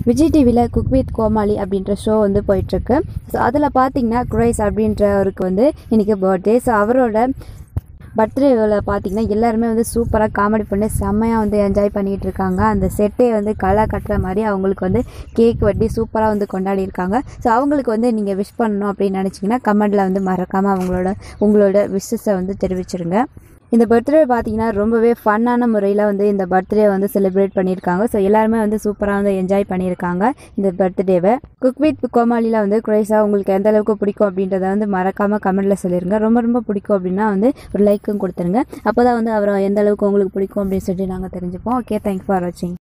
விஜய் டிவியில் cook with கோமாளி அப்படின்ற show வந்து போயிட்டுருக்கு ஸோ அதில் பார்த்தீங்கன்னா குரைஸ் அப்படின்றவருக்கு வந்து இன்றைக்கி பர்த்டே ஸோ அவரோட பர்த்டேவில் பார்த்தீங்கன்னா எல்லாருமே வந்து சூப்பராக காமெடி பண்ணி செம்மையாக வந்து என்ஜாய் பண்ணிகிட்டு இருக்காங்க அந்த செட்டே வந்து களை கட்டுற மாதிரி அவங்களுக்கு வந்து கேக் வெட்டி சூப்பராக வந்து கொண்டாடி இருக்காங்க ஸோ அவங்களுக்கு வந்து நீங்கள் விஷ் பண்ணணும் அப்படின்னு நினச்சிங்கன்னா கமெண்டில் வந்து மறக்காமல் அவங்களோட உங்களோட விஷஸை வந்து தெரிவிச்சிருங்க இந்த பர்த்டே பார்த்தீங்கன்னா ரொம்பவே ஃபன்னான முறையில் வந்து இந்த பர்த்டே வந்து செலிப்ரேட் பண்ணியிருக்காங்க ஸோ எல்லாருமே வந்து சூப்பராக வந்து என்ஜாய் பண்ணியிருக்காங்க இந்த பர்த்டேவை குக் வித் கோமாளியில் வந்து குரைஸாக உங்களுக்கு எந்த அளவுக்கு பிடிக்கும் அப்படின்றத வந்து மறக்காமல் கமெண்ட்டில் சொல்லிடுங்க ரொம்ப ரொம்ப பிடிக்கும் அப்படின்னா வந்து ஒரு லைக்கும் கொடுத்துருங்க அப்போ தான் வந்து அவரை எந்த அளவுக்கு உங்களுக்கு பிடிக்கும் அப்படின்னு சொல்லிட்டு நாங்கள் தெரிஞ்சுப்போம் ஓகே தேங்க்ஸ் ஃபார் வாட்சிங்